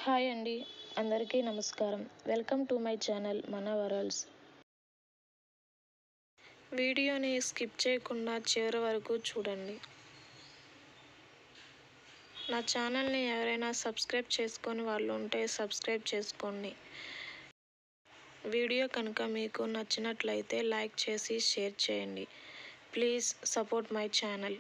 hi అండి అందరికీ నమస్కారం వెల్కమ్ టు మై ఛానల్ మన వరల్డ్స్ వీడియోని స్కిప్ చేయకుండా చివరి వరకు చూడండి నా ఛానల్ని ఎవరైనా సబ్స్క్రైబ్ చేసుకొని వాళ్ళు ఉంటే సబ్స్క్రైబ్ చేసుకోండి వీడియో కనుక మీకు నచ్చినట్లయితే లైక్ చేసి షేర్ చేయండి please support my channel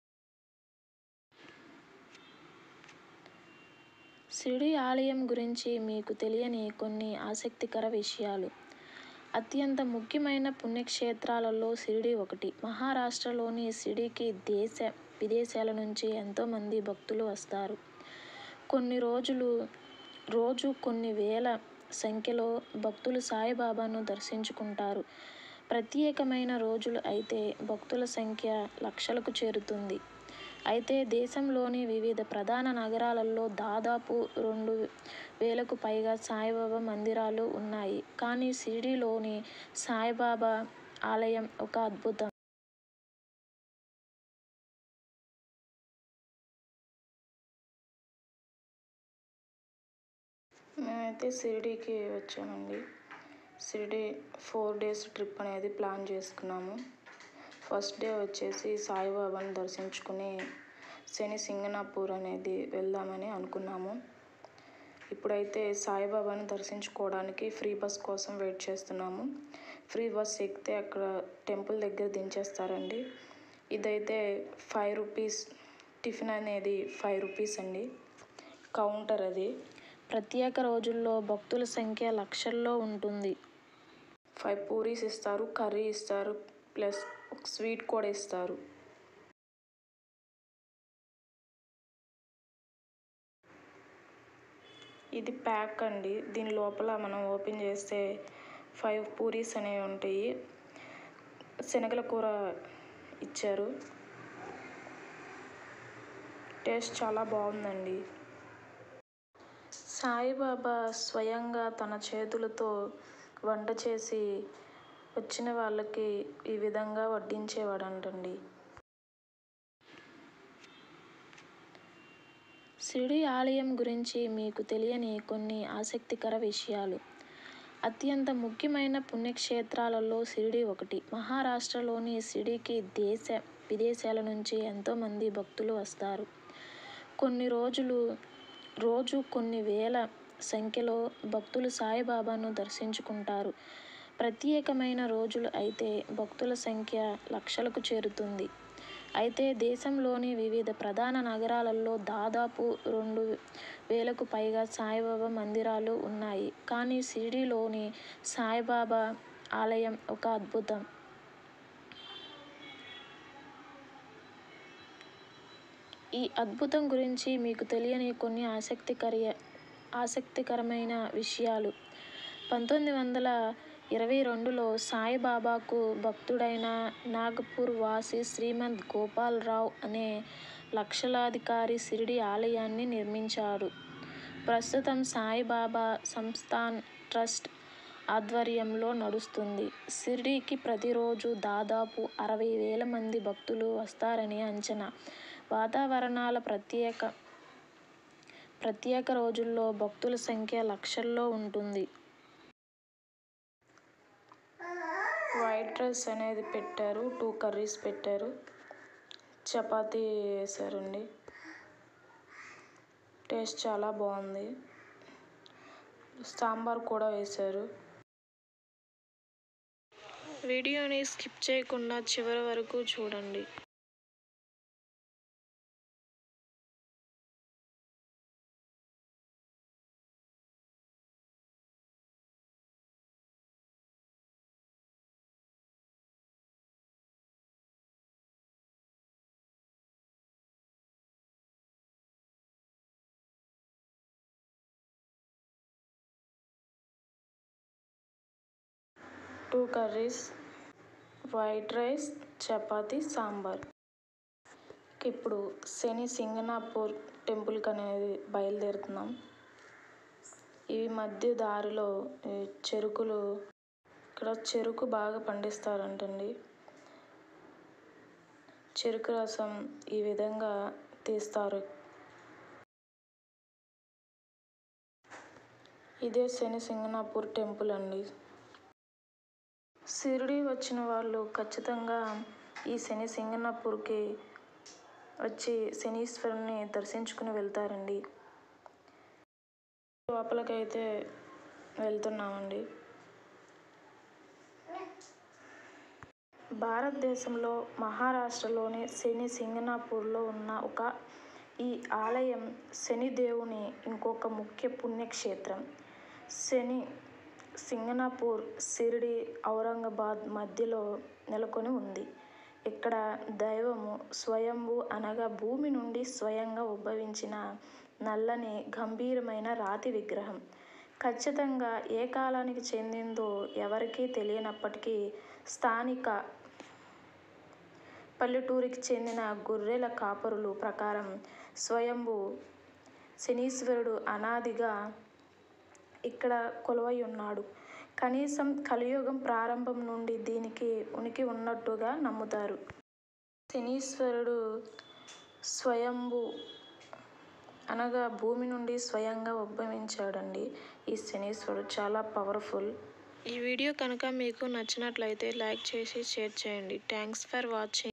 Shirdi ఆలయం గురించి మీకు తెలియని కొన్ని ఆసక్తికర విషయాలు అత్యంత ముఖ్యమైన పుణ్యక్షేత్రాలలో షిరిడి ఒకటి మహారాష్ట్రలోని షిరిడికి దేశ విదేశాల నుంచి ఎంతోమంది భక్తులు వస్తారు కొన్ని రోజులు రోజు కొన్ని వేల సంఖ్యలో భక్తులు సాయిబాబాను దర్శించుకుంటారు ప్రత్యేకమైన రోజులు అయితే భక్తుల సంఖ్య లక్షలకు చేరుతుంది అయితే దేశంలోని వివిధ ప్రధాన నగరాలలో దాదాపు రెండు వేలకు పైగా సాయిబాబా మందిరాలు ఉన్నాయి కానీ షిరిడిలోని సాయిబాబా ఆలయం ఒక అద్భుతం మేమైతే షిరిడీకి వచ్చామండి షిరిడి ఫోర్ డేస్ ట్రిప్ అనేది ప్లాన్ చేసుకున్నాము ఫస్ట్ డే వచ్చేసి సాయిబాబాను దర్శించుకుని శని సింగనాపూర్ అనేది వెళ్దామని అనుకున్నాము ఇప్పుడైతే సాయిబాబాను దర్శించుకోవడానికి ఫ్రీ బస్ కోసం వెయిట్ చేస్తున్నాము ఫ్రీ బస్ ఎక్కితే అక్కడ టెంపుల్ దగ్గర దించేస్తారండి ఇదైతే ఫైవ్ రూపీస్ టిఫిన్ అనేది ఫైవ్ రూపీస్ అండి కౌంటర్ అది ప్రత్యేక రోజుల్లో భక్తుల సంఖ్య లక్షల్లో ఉంటుంది ఫైవ్ పూరీస్ ఇస్తారు కర్రీ ఇస్తారు ప్లస్ ఒక స్వీట్ కూడా ఇస్తారు ఇది ప్యాక్ అండి దీని లోపల మనం ఓపెన్ చేస్తే ఫైవ్ పూరీస్ అనేవి ఉంటాయి శనగల కూర ఇచ్చారు టేస్ట్ చాలా బాగుందండి సాయిబాబా స్వయంగా తన చేతులతో వంట చేసి వచ్చిన వాళ్ళకి ఈ విధంగా వడ్డించేవాడంటండి షిరిడి ఆలయం గురించి మీకు తెలియని కొన్ని ఆసక్తికర విషయాలు అత్యంత ముఖ్యమైన పుణ్యక్షేత్రాలలో షిరిడి ఒకటి మహారాష్ట్రలోని షిరిడికి దేశ విదేశాల నుంచి ఎంతోమంది భక్తులు వస్తారు కొన్ని రోజులు రోజు కొన్ని వేల సంఖ్యలో భక్తులు సాయిబాబాను దర్శించుకుంటారు ప్రత్యేకమైన రోజులు అయితే భక్తుల సంఖ్య లక్షలకు చేరుతుంది అయితే దేశంలోని వివిధ ప్రధాన నగరాలలో దాదాపు రెండు వేలకు పైగా సాయిబాబా మందిరాలు ఉన్నాయి కానీ షిరిడిలోని సాయిబాబా ఆలయం ఒక అద్భుతం ఈ అద్భుతం గురించి మీకు తెలియని కొన్ని ఆసక్తికర ఆసక్తికరమైన విషయాలు పంతొమ్మిది వందల ఇరవై రెండులో సాయిబాబాకు భక్తుడైన నాగపూర్ వాసి శ్రీమంత్ గోపాలరావు అనే లక్షలాధికారి షిరిడి ఆలయాన్ని నిర్మించారు ప్రస్తుతం సాయిబాబా సంస్థాన్ ట్రస్ట్ ఆధ్వర్యంలో నడుస్తుంది షిరిడీకి ప్రతిరోజు దాదాపు అరవై వేల మంది భక్తులు వస్తారని అంచనా వాతావరణాల ప్రత్యేక ప్రత్యేక రోజుల్లో భక్తుల సంఖ్య లక్షల్లో ఉంటుంది వైట్ రైస్ అనేది పెట్టారు టూ కర్రీస్ పెట్టారు చపాతీ వేసారండి టేస్ట్ చాలా బాగుంది సాంబార్ కూడా వేశారు వీడియోని స్కిప్ చేయకుండా చివరి వరకు చూడండి two curries white rice chapati sambar ఇప్పుడు శని సింగనాపూర్ టెంపుల్కి అనేది బయలుదేరుతున్నాం ఈ మధ్య దారిలో ఈ చెరుకులు ఇక్కడ చెరుకు బాగా పండిస్తారంటండి చెరుకు రసం ఈ విధంగా తీస్తారు ఇదే శని సింగనాపూర్ టెంపుల్ అండి షిరిడి వచ్చిన వాళ్ళు ఖచ్చితంగా ఈ శని సింగనాపూర్కి వచ్చి శనీశ్వరుని దర్శించుకుని వెళ్తారండి లోపలికైతే వెళ్తున్నామండి భారతదేశంలో మహారాష్ట్రలోని శని సింగనాపూర్లో ఉన్న ఒక ఈ ఆలయం శనిదేవుని ఇంకొక ముఖ్య పుణ్యక్షేత్రం శని సింగనాపూర్ షిరిడి ఔరంగాబాద్ మధ్యలో నెలకొని ఉంది ఇక్కడ దైవము స్వయంభు అనగా భూమి నుండి స్వయంగా ఉద్భవించిన నల్లని గంభీరమైన రాతి విగ్రహం ఖచ్చితంగా ఏ కాలానికి చెందిందో ఎవరికీ తెలియనప్పటికీ స్థానిక పల్లెటూరికి చెందిన గొర్రెల కాపరులు ప్రకారం స్వయంభు శనీశ్వరుడు అనాదిగా ఇక్కడ కొలువై ఉన్నాడు కనీసం కలియుగం ప్రారంభం నుండి దీనికి ఉనికి ఉన్నట్టుగా నమ్ముతారు శనీశ్వరుడు స్వయంభు అనగా భూమి నుండి స్వయంగా ఉద్భవించాడండి ఈ శనీశ్వరుడు చాలా పవర్ఫుల్ ఈ వీడియో కనుక మీకు నచ్చినట్లయితే లైక్ చేసి షేర్ చేయండి థ్యాంక్స్ ఫర్ వాచింగ్